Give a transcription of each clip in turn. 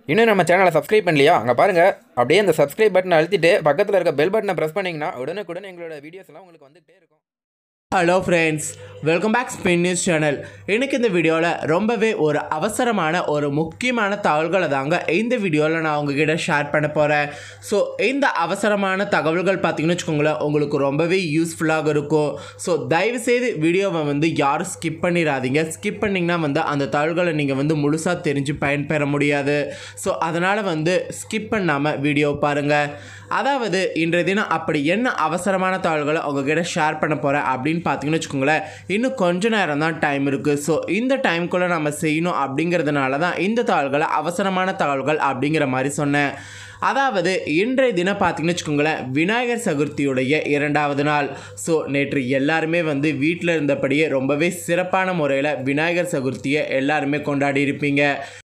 இன்னும் நம்ம சேனலை சப்ஸ்கிரைப் பண்ணலையா அங்கே பாருங்கள் அப்படியே அந்த சப்ஸ்கிரைப் பட்டனை அழுத்திட்டு பக்கத்தில் இருக்க பெல் பட்டனை ப்ரெஸ் பண்ணிங்கன்னா உடனுக்குடன் எங்களோட வீடியோஸ் எல்லாம் உங்களுக்கு வந்துகிட்டே இருக்கும் hello friends welcome back spin news channel எனக்கு இந்த வீடியோவில் ரொம்பவே ஒரு அவசரமான ஒரு முக்கியமான தகவல்களை தாங்க இந்த வீடியோவில் நான் உங்ககிட்ட ஷேர் பண்ண போகிறேன் ஸோ இந்த அவசரமான தகவல்கள் பார்த்தீங்கன்னு வச்சுக்கோங்களேன் உங்களுக்கு ரொம்பவே யூஸ்ஃபுல்லாக இருக்கும் ஸோ தயவுசெய்து வீடியோவை வந்து யாரும் ஸ்கிப் பண்ணிடாதீங்க ஸ்கிப் பண்ணிங்கன்னா வந்து அந்த தகவல்களை நீங்கள் வந்து முழுசாக தெரிஞ்சு பயன்பெற முடியாது ஸோ அதனால் வந்து ஸ்கிப் பண்ணாமல் வீடியோ பாருங்கள் அதாவது இன்றைய தினம் அப்படி என்ன அவசரமான தகவல்களை உங்ககிட்ட ஷேர் பண்ண போகிறேன் அப்படின்னு பார்த்தீங்கன்னு வச்சுக்கோங்களேன் இன்னும் கொஞ்ச நேரம் தான் டைம் இருக்குது ஸோ இந்த டைம்குள்ளே நம்ம செய்யணும் அப்படிங்கிறதுனால தான் இந்த தகவல்களை அவசரமான தகவல்கள் அப்படிங்கிற மாதிரி சொன்னேன் அதாவது இன்றைய தினம் பார்த்தீங்கன்னு வச்சுக்கோங்களேன் விநாயகர் சதுர்த்தியுடைய இரண்டாவது நாள் ஸோ நேற்று எல்லாருமே வந்து வீட்டில் இருந்தபடியே ரொம்பவே சிறப்பான முறையில் விநாயகர் சதுர்த்தியை எல்லாருமே கொண்டாடி இருப்பீங்க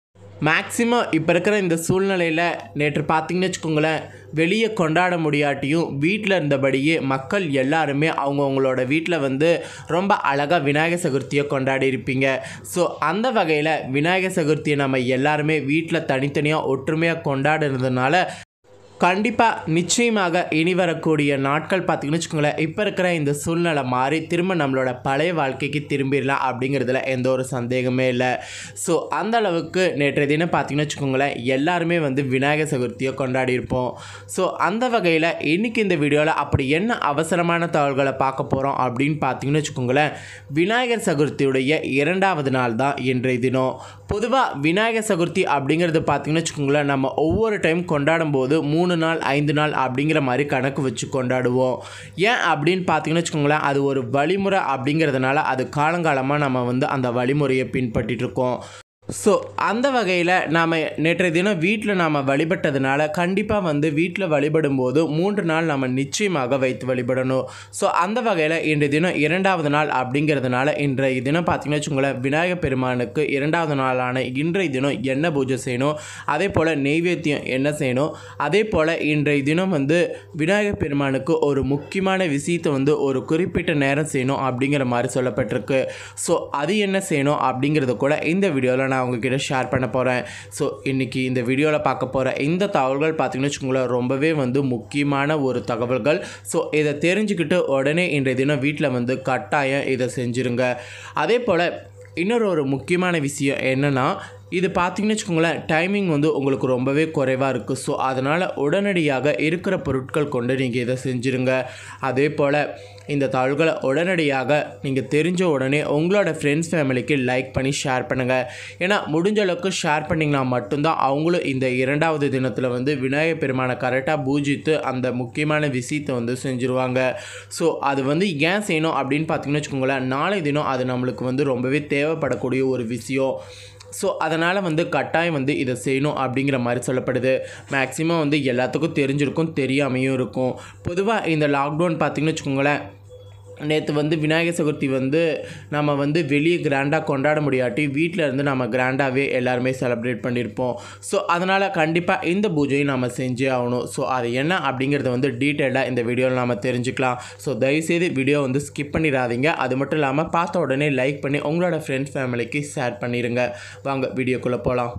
மேக்ஸிமம் இப்போ இருக்கிற இந்த சூழ்நிலையில் நேற்று பார்த்தீங்கன்னு வச்சுக்கோங்களேன் வெளியே கொண்டாட முடியாட்டியும் வீட்டில் இருந்தபடியே மக்கள் எல்லாருமே அவங்கவுங்களோட வீட்டில் வந்து ரொம்ப அழகாக விநாயகர் சதுர்த்தியை கொண்டாடி இருப்பீங்க ஸோ அந்த வகையில் விநாயகர் சதுர்த்தியை நம்ம எல்லாருமே வீட்டில் தனித்தனியாக ஒற்றுமையாக கொண்டாடுறதுனால கண்டிப்பாக நிச்சயமாக இனி வரக்கூடிய நாட்கள் பார்த்தீங்கன்னு வச்சுக்கோங்களேன் இப்போ இருக்கிற இந்த சூழ்நிலை மாறி திரும்ப நம்மளோட பழைய வாழ்க்கைக்கு திரும்பிடலாம் அப்படிங்கிறதுல எந்த ஒரு சந்தேகமே இல்லை ஸோ அந்த அளவுக்கு நேற்றைய தினம் பார்த்தீங்கன்னு வச்சுக்கோங்களேன் எல்லாருமே வந்து விநாயகர் சதுர்த்தியை கொண்டாடி இருப்போம் ஸோ அந்த வகையில் இன்றைக்கி இந்த வீடியோவில் அப்படி என்ன அவசரமான தகவல்களை பார்க்க போகிறோம் அப்படின்னு பார்த்தீங்கன்னு வச்சுக்கோங்களேன் விநாயகர் சதுர்த்தியுடைய இரண்டாவது நாள் தான் இன்றைய தினம் பொதுவாக விநாயகர் சதுர்த்தி அப்படிங்கிறது பார்த்தீங்கன்னு வச்சுக்கோங்களேன் நம்ம ஒவ்வொரு டைம் கொண்டாடும் போது மூணு நாள் ஐந்து நாள் அப்படிங்கிற மாதிரி கணக்கு வச்சு கொண்டாடுவோம் ஏன் அப்படின்னு பார்த்தீங்கன்னு வச்சுக்கோங்களேன் அது ஒரு வழிமுறை அப்படிங்கிறதுனால அது காலங்காலமாக நம்ம வந்து அந்த வழிமுறையை பின்பற்றிட்டு இருக்கோம் ஸோ அந்த வகையில் நாம் நேற்றைய தினம் வீட்டில் நாம் வழிபட்டதுனால கண்டிப்பாக வந்து வீட்டில் வழிபடும் போது மூன்று நாள் நம்ம நிச்சயமாக வைத்து வழிபடணும் ஸோ அந்த வகையில் இன்றைய தினம் இரண்டாவது நாள் அப்படிங்கிறதுனால இன்றைய தினம் பார்த்திங்கன்னு வச்சுக்கோங்களேன் விநாயகர் பெருமானுக்கு இரண்டாவது நாளான இன்றைய தினம் என்ன பூஜை செய்யணும் அதே போல் நெய்வேத்தியம் என்ன செய்யணும் அதே போல் இன்றைய தினம் வந்து விநாயகர் பெருமானுக்கு ஒரு முக்கியமான விஷயத்தை வந்து ஒரு குறிப்பிட்ட நேரம் செய்யணும் அப்படிங்கிற மாதிரி சொல்லப்பட்டிருக்கு ஸோ அது என்ன செய்யணும் அப்படிங்கிறத கூட இந்த வீடியோவில் நான் உங்ககிட்ட ஷேர் பண்ண போகிறேன் ஸோ இன்றைக்கி இந்த வீடியோவில் பார்க்க போகிற இந்த தகவல்கள் பார்த்தீங்கன்னு வச்சுக்கோங்களேன் ரொம்பவே வந்து முக்கியமான ஒரு தகவல்கள் ஸோ இதை தெரிஞ்சுக்கிட்டு உடனே இன்றைய தினம் வீட்டில் வந்து கட்டாயம் இதை செஞ்சுருங்க அதே போல் இன்னொரு ஒரு முக்கியமான விஷயம் என்னென்னா இது பார்த்தீங்கன்னு வச்சுக்கோங்களேன் டைமிங் வந்து உங்களுக்கு ரொம்பவே குறைவாக இருக்குது ஸோ அதனால் உடனடியாக இருக்கிற பொருட்கள் கொண்டு நீங்கள் இதை செஞ்சுருங்க அதே போல் இந்த தகவல்களை உடனடியாக நீங்கள் தெரிஞ்ச உடனே உங்களோட ஃப்ரெண்ட்ஸ் ஃபேமிலிக்கு லைக் பண்ணி ஷேர் பண்ணுங்கள் ஏன்னா முடிஞ்ச அளவுக்கு ஷேர் பண்ணிங்கன்னா மட்டும்தான் அவங்களும் இந்த இரண்டாவது தினத்தில் வந்து விநாயகர் பெருமானை கரெக்டாக பூஜித்து அந்த முக்கியமான விஷயத்தை வந்து செஞ்சுருவாங்க ஸோ அது வந்து ஏன் செய்யணும் அப்படின்னு பார்த்தீங்கன்னு வச்சுக்கோங்களேன் நாளை தினம் அது நம்மளுக்கு வந்து ரொம்பவே தேவைப்படக்கூடிய ஒரு விஷயம் ஸோ அதனால் வந்து கட்டாயம் வந்து இதை செய்யணும் அப்படிங்கிற மாதிரி சொல்லப்படுது மேக்ஸிமம் வந்து எல்லாத்துக்கும் தெரிஞ்சிருக்கும் தெரியாமையும் இருக்கும் பொதுவாக இந்த லாக்டவுன் பார்த்திங்கன்னு வச்சுக்கோங்களேன் நேற்று வந்து விநாயகர் சதுர்த்தி வந்து நம்ம வந்து வெளியே கிராண்டாக கொண்டாட முடியாட்டி வீட்டில் இருந்து நம்ம கிராண்டாகவே எல்லாருமே செலிப்ரேட் பண்ணியிருப்போம் ஸோ அதனால் கண்டிப்பாக இந்த பூஜையும் நம்ம செஞ்சே ஆகணும் ஸோ அது என்ன அப்படிங்கிறத வந்து டீட்டெயிலாக இந்த வீடியோவில் நம்ம தெரிஞ்சுக்கலாம் ஸோ தயவுசெய்து வீடியோ வந்து ஸ்கிப் பண்ணிடாதீங்க அது மட்டும் இல்லாமல் பார்த்த உடனே லைக் பண்ணி உங்களோட ஃப்ரெண்ட்ஸ் ஃபேமிலிக்கு ஷேர் பண்ணிடுங்க வாங்க வீடியோக்குள்ளே போகலாம்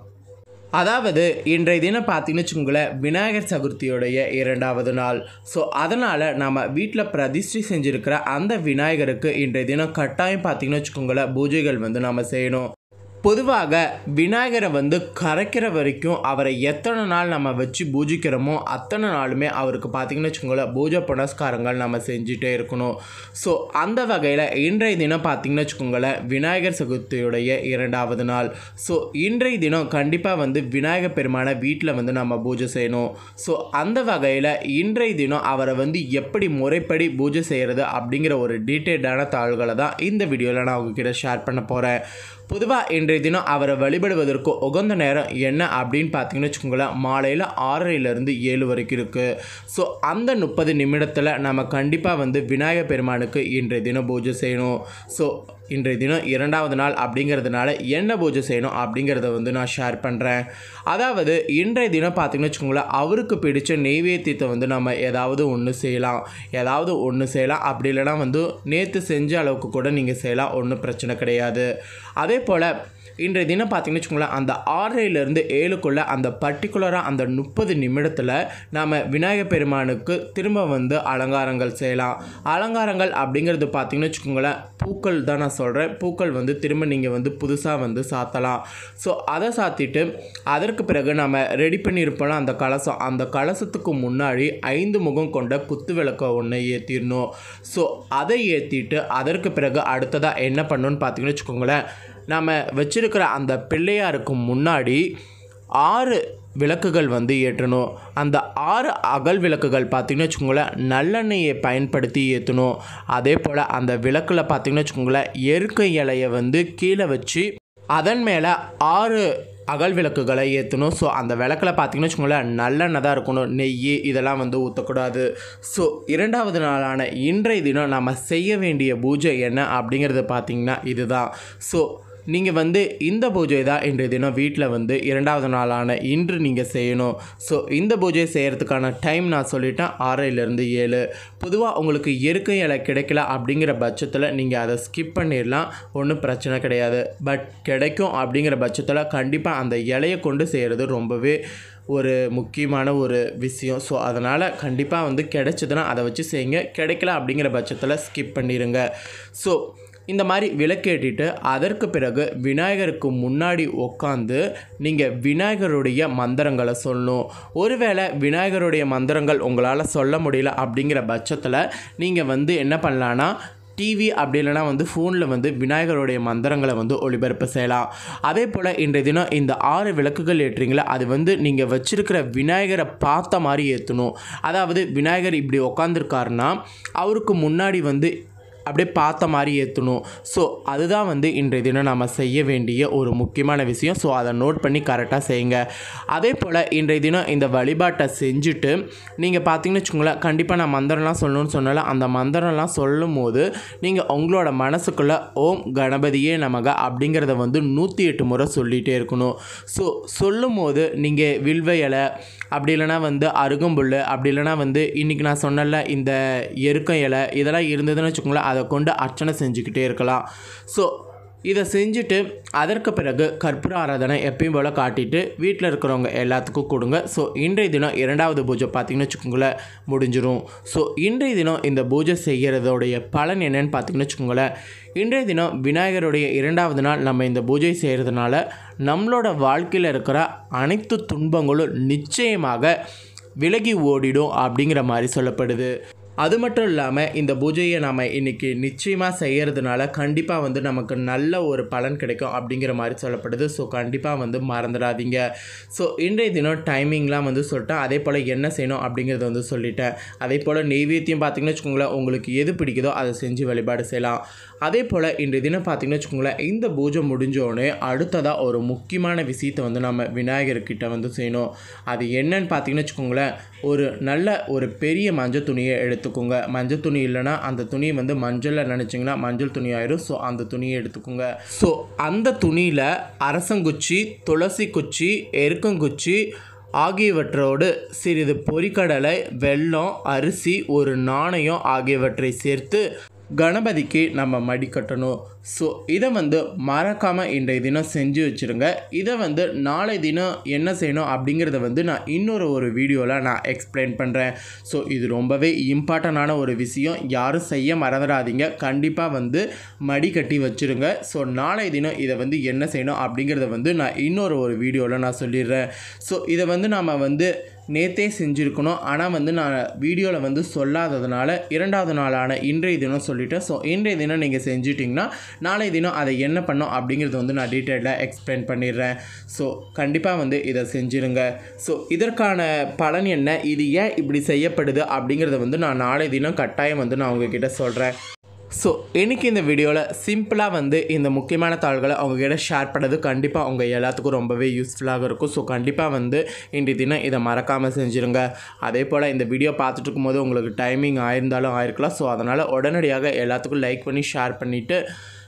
அதாவது இன்றைய தினம் பார்த்தீங்கன்னு வச்சுக்கோங்களேன் விநாயகர் சதுர்த்தியோடைய இரண்டாவது நாள் ஸோ அதனால் நம்ம வீட்டில் பிரதிஷ்டை செஞ்சுருக்கிற அந்த விநாயகருக்கு இன்றைய தினம் கட்டாயம் பார்த்தீங்கன்னு வச்சுக்கோங்களேன் பூஜைகள் வந்து நம்ம செய்யணும் பொதுவாக விநாயகரை வந்து கரைக்கிற வரைக்கும் அவரை எத்தனை நாள் நம்ம வச்சு பூஜிக்கிறோமோ அத்தனை நாளுமே அவருக்கு பார்த்திங்கன்னு வச்சுக்கோங்களேன் பூஜை புனஸ்காரங்கள் நம்ம செஞ்சுட்டே இருக்கணும் ஸோ அந்த வகையில் இன்றைய தினம் பார்த்திங்கன்னு வச்சுக்கோங்களேன் விநாயகர் சதுர்த்தியுடைய இரண்டாவது நாள் ஸோ இன்றைய தினம் கண்டிப்பாக வந்து விநாயகர் பெருமான வீட்டில் வந்து நம்ம பூஜை செய்யணும் ஸோ அந்த வகையில் இன்றைய தினம் அவரை வந்து எப்படி முறைப்படி பூஜை செய்கிறது அப்படிங்கிற ஒரு டீட்டெயில்டான தாள்களை தான் இந்த வீடியோவில் நான் உங்ககிட்ட ஷேர் பண்ண போகிறேன் பொதுவாக இன்றைய தினம் அவரை வழிபடுவதற்கு உகந்த நேரம் என்ன அப்படின்னு பார்த்தீங்கன்னு வச்சுக்கோங்களேன் மாலையில் ஆறரைலேருந்து ஏழு வரைக்கும் இருக்குது ஸோ அந்த முப்பது நிமிடத்தில் நம்ம கண்டிப்பாக வந்து விநாயகர் பெருமானுக்கு இன்றைய தினம் பூஜை செய்யணும் ஸோ இன்றைய தினம் இரண்டாவது நாள் அப்படிங்கிறதுனால என்ன பூஜை செய்யணும் அப்படிங்கிறத வந்து நான் ஷேர் பண்ணுறேன் அதாவது இன்றைய தினம் பார்த்தீங்கன்னு வச்சுக்கோங்களேன் அவருக்கு பிடிச்ச நெய்வேத்தியத்தை வந்து நம்ம ஏதாவது ஒன்று செய்யலாம் ஏதாவது ஒன்று செய்யலாம் அப்படி இல்லைனா வந்து நேற்று செஞ்ச அளவுக்கு கூட நீங்கள் செய்யலாம் ஒன்றும் பிரச்சனை கிடையாது அதே போல் இன்றைய தினம் பார்த்தீங்கன்னு வச்சுக்கோங்களேன் அந்த ஆறரைலேருந்து ஏழுக்குள்ளே அந்த பர்டிகுலராக அந்த முப்பது நிமிடத்தில் நாம் விநாயகர் பெருமானுக்கு திரும்ப வந்து அலங்காரங்கள் செய்யலாம் அலங்காரங்கள் அப்படிங்கிறது பார்த்தீங்கன்னு வச்சுக்கோங்களேன் பூக்கள் தான் நான் சொல்கிறேன் பூக்கள் வந்து திரும்ப நீங்கள் வந்து புதுசாக வந்து சாத்தலாம் ஸோ அதை சாத்திட்டு அதற்கு பிறகு நம்ம ரெடி பண்ணியிருப்போம் அந்த கலசம் அந்த கலசத்துக்கு முன்னாடி ஐந்து முகம் கொண்ட குத்து விளக்க ஒன்று ஏற்றிடணும் ஸோ அதை ஏற்றிட்டு அதற்கு பிறகு அடுத்ததாக என்ன பண்ணணும்னு பார்த்தீங்கன்னு வச்சுக்கோங்களேன் நம்ம வச்சிருக்கிற அந்த பிள்ளையாருக்கு முன்னாடி ஆறு விளக்குகள் வந்து ஏற்றணும் அந்த ஆறு அகல் விளக்குகள் பார்த்திங்கன்னு வச்சுக்கோங்களேன் நல்லெண்ணெயை பயன்படுத்தி ஏற்றணும் அதே போல் அந்த விளக்கில் பார்த்திங்கன்னு வச்சுக்கோங்களேன் எருக்க இலையை வந்து கீழே வச்சு அதன் மேலே ஆறு அகல் விளக்குகளை ஏற்றணும் ஸோ அந்த விளக்கில் பார்த்தீங்கன்னு வச்சுக்கோங்களேன் நல்லெண்ணெய் தான் இருக்கணும் நெய் இதெல்லாம் வந்து ஊற்றக்கூடாது ஸோ இரண்டாவது நாளான இன்றைய தினம் நம்ம செய்ய வேண்டிய பூஜை என்ன அப்படிங்கிறது பார்த்திங்கன்னா இதுதான் ஸோ நீங்கள் வந்து இந்த பூஜை தான் இன்றைய தினம் வீட்டில் வந்து இரண்டாவது நாளான இன்று நீங்கள் செய்யணும் ஸோ இந்த பூஜை செய்கிறதுக்கான டைம் நான் சொல்லிட்டேன் ஆறையிலேருந்து ஏழு பொதுவாக உங்களுக்கு இயற்கை இலை கிடைக்கல அப்படிங்கிற பட்சத்தில் நீங்கள் அதை ஸ்கிப் பண்ணிடலாம் ஒன்றும் பிரச்சனை கிடையாது பட் கிடைக்கும் அப்படிங்கிற பட்சத்தில் கண்டிப்பாக அந்த இலையை கொண்டு செய்கிறது ரொம்பவே ஒரு முக்கியமான ஒரு விஷயம் ஸோ அதனால் கண்டிப்பாக வந்து கிடைச்சதுன்னா அதை வச்சு செய்யுங்க கிடைக்கல அப்படிங்கிற பட்சத்தில் ஸ்கிப் பண்ணிடுங்க ஸோ இந்த மாதிரி விளக்கேற்றிட்டு அதற்கு பிறகு விநாயகருக்கு முன்னாடி உட்காந்து நீங்கள் விநாயகருடைய மந்திரங்களை சொல்லணும் ஒருவேளை விநாயகருடைய மந்திரங்கள் உங்களால் சொல்ல முடியல அப்படிங்கிற பட்சத்தில் நீங்கள் வந்து என்ன பண்ணலான்னா டிவி அப்படி இல்லைனா வந்து ஃபோனில் வந்து விநாயகருடைய மந்திரங்களை வந்து ஒளிபரப்பு செய்யலாம் அதே போல் இன்றைய தினம் இந்த ஆறு விளக்குகள் ஏற்றுறீங்களா அது வந்து நீங்கள் வச்சிருக்கிற விநாயகரை பார்த்த மாதிரி ஏற்றணும் அதாவது விநாயகர் இப்படி உக்காந்துருக்காருன்னா அவருக்கு முன்னாடி வந்து அப்படியே பார்த்த மாதிரி ஏற்றணும் ஸோ அதுதான் வந்து இன்றைய தினம் நம்ம செய்ய வேண்டிய ஒரு முக்கியமான விஷயம் ஸோ அதை நோட் பண்ணி கரெக்டாக செய்யுங்க அதே போல் இன்றைய தினம் இந்த வழிபாட்டை செஞ்சுட்டு நீங்கள் பார்த்தீங்கன்னு வச்சுக்கோங்களேன் கண்டிப்பாக நான் மந்திரம்லாம் சொல்லணும்னு சொன்னால அந்த மந்திரம்லாம் சொல்லும் போது நீங்கள் உங்களோட மனசுக்குள்ளே ஓம் கணபதியே நமக அப்படிங்கிறத வந்து நூற்றி எட்டு முறை சொல்லிகிட்டே இருக்கணும் ஸோ சொல்லும் போது நீங்கள் வில்வ இலை அப்படி இல்லைனா வந்து அருகம்புல் அப்படி இல்லைனா வந்து இன்றைக்கி நான் சொன்னல இந்த எருக்கம் இலை இதெல்லாம் இருந்ததுன்னு வச்சுக்கோங்களேன் அதை கொண்டு அர்ச்சனை செஞ்சுக்கிட்டே இருக்கலாம் ஸோ இதை செஞ்சுட்டு அதற்கு பிறகு கற்பூர ஆராதனை எப்பயும் போல் காட்டிட்டு வீட்டில் இருக்கிறவங்க எல்லாத்துக்கும் கொடுங்க ஸோ இன்றைய தினம் இரண்டாவது பூஜை பார்த்தீங்கன்னு வச்சுக்கோங்களேன் முடிஞ்சிரும் ஸோ இன்றைய தினம் இந்த பூஜை செய்கிறதோடைய பலன் என்னன்னு பார்த்தீங்கன்னு வச்சுக்கோங்களேன் இன்றைய தினம் விநாயகருடைய இரண்டாவது நாள் நம்ம இந்த பூஜை செய்கிறதுனால நம்மளோட வாழ்க்கையில் இருக்கிற அனைத்து துன்பங்களும் நிச்சயமாக விலகி ஓடிடும் அப்படிங்கிற மாதிரி சொல்லப்படுது அது மட்டும் இல்லாமல் இந்த பூஜையை நம்ம இன்றைக்கி நிச்சயமாக செய்கிறதுனால கண்டிப்பாக வந்து நமக்கு நல்ல ஒரு பலன் கிடைக்கும் அப்படிங்கிற மாதிரி சொல்லப்படுது ஸோ கண்டிப்பாக வந்து மறந்துடாதீங்க ஸோ இன்றைய தினம் டைமிங்லாம் வந்து சொல்லிட்டேன் அதே போல் என்ன செய்யணும் அப்படிங்கிறத வந்து சொல்லிட்டேன் அதே போல் நெய்வேத்தியம் பார்த்தீங்கன்னு வச்சுக்கோங்களேன் உங்களுக்கு எது பிடிக்குதோ அதை செஞ்சு வழிபாடு செய்யலாம் அதே போல் இன்றைய தினம் பார்த்தீங்கன்னு வச்சுக்கோங்களேன் இந்த பூஜை முடிஞ்சோடனே அடுத்ததாக ஒரு முக்கியமான விஷயத்தை வந்து நம்ம விநாயகர்கிட்ட வந்து செய்யணும் அது என்னன்னு பார்த்தீங்கன்னு வச்சுக்கோங்களேன் ஒரு நல்ல ஒரு பெரிய மஞ்சள் துணியை எடுத்துக்கோங்க மஞ்சள் துணி இல்லைன்னா அந்த துணியை வந்து மஞ்சளில் நினச்சிங்கன்னா மஞ்சள் துணி ஆயிரும் ஸோ அந்த துணியை எடுத்துக்கோங்க ஸோ அந்த துணியில் அரசங்குச்சி துளசி குச்சி எருக்கங்குச்சி ஆகியவற்றோடு சிறிது பொரிக்கடலை வெல்லம் அரிசி ஒரு நாணயம் ஆகியவற்றை சேர்த்து கணபதிக்கு நம்ம மடி கட்டணும் ஸோ இதை வந்து மறக்காமல் இன்றைய தினம் செஞ்சு வச்சுருங்க இதை வந்து நாளை தினம் என்ன செய்யணும் அப்படிங்கிறத வந்து நான் இன்னொரு ஒரு வீடியோவில் நான் எக்ஸ்பிளைன் பண்ணுறேன் ஸோ இது ரொம்பவே இம்பார்ட்டண்டான ஒரு விஷயம் யாரும் செய்ய மறந்துடாதீங்க கண்டிப்பாக வந்து மடி கட்டி வச்சுருங்க ஸோ நாளை தினம் இதை வந்து என்ன செய்யணும் அப்படிங்கிறத வந்து நான் இன்னொரு ஒரு வீடியோவில் நான் சொல்லிடுறேன் ஸோ இதை வந்து நாம் வந்து நேத்தே செஞ்சுருக்கணும் ஆனால் வந்து நான் வீடியோவில் வந்து சொல்லாததுனால இரண்டாவது நாளான இன்றைய தினம் சொல்லிட்டேன் ஸோ இன்றைய தினம் நீங்கள் செஞ்சிட்டிங்கன்னா நாளை தினம் அதை என்ன பண்ணோம் அப்படிங்கிறது வந்து நான் டீட்டெயிலாக எக்ஸ்பிளைன் பண்ணிடுறேன் ஸோ கண்டிப்பாக வந்து இதை செஞ்சிருங்க ஸோ இதற்கான பலன் என்ன இது ஏன் இப்படி செய்யப்படுது அப்படிங்கிறத வந்து நான் நாளை தினம் கட்டாயம் வந்து நான் உங்ககிட்ட சொல்கிறேன் ஸோ எனக்கு இந்த வீடியோவில் சிம்பிளாக வந்து இந்த முக்கியமான தாள்களை அவங்ககிட்ட ஷேர் பண்ணது கண்டிப்பாக அவங்க எல்லாத்துக்கும் ரொம்பவே யூஸ்ஃபுல்லாக இருக்கும் ஸோ கண்டிப்பாக வந்து இன்றைய தினம் இதை மறக்காமல் செஞ்சுருங்க அதே போல் இந்த வீடியோ பார்த்துட்டு இருக்கும்போது உங்களுக்கு டைமிங் ஆயிருந்தாலும் ஆயிருக்கலாம் ஸோ அதனால் உடனடியாக எல்லாத்துக்கும் லைக் பண்ணி ஷேர் பண்ணிவிட்டு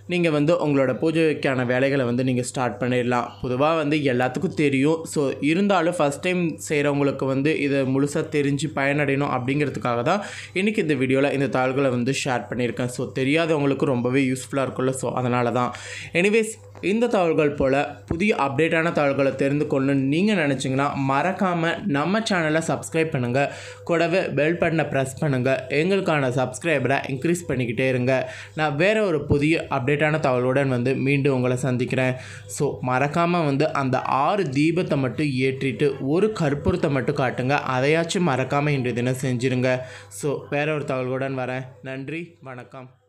நீங்கள் வந்து உங்களோட பூஜைக்கான வேலைகளை வந்து நீங்கள் ஸ்டார்ட் பண்ணிடலாம் பொதுவாக வந்து எல்லாத்துக்கும் தெரியும் ஸோ இருந்தாலும் ஃபஸ்ட் டைம் செய்கிறவங்களுக்கு வந்து இதை முழுசாக தெரிஞ்சு பயனடையணும் அப்படிங்கிறதுக்காக தான் இன்றைக்கி இந்த வீடியோவில் இந்த தாள்களை வந்து ஷேர் பண்ணியிருக்கேன் ஸோ தெரியாதவங்களுக்கு ரொம்பவே யூஸ்ஃபுல்லாக இருக்கும்ல ஸோ அதனால தான் எனிவேஸ் இந்த தகவல்கள் போல் புதிய அப்டேட்டான தகவல்களை தெரிந்து கொள்ளணும்னு நீங்கள் நினச்சிங்கன்னா மறக்காமல் நம்ம சேனலை சப்ஸ்கிரைப் பண்ணுங்கள் கூடவே பெல் பட்டனை ப்ரெஸ் பண்ணுங்கள் எங்களுக்கான சப்ஸ்கிரைபரை இன்க்ரீஸ் பண்ணிக்கிட்டே இருங்க நான் வேறு ஒரு புதிய அப்டேட்டான தகவலுடன் வந்து மீண்டும் உங்களை சந்திக்கிறேன் ஸோ மறக்காமல் வந்து அந்த ஆறு தீபத்தை மட்டும் ஏற்றிட்டு ஒரு கற்பூரத்தை மட்டும் காட்டுங்க அதையாச்சும் மறக்காமல் இன்றைய தினம் செஞ்சுருங்க ஸோ வேற ஒரு தகவலுடன் வரேன் நன்றி வணக்கம்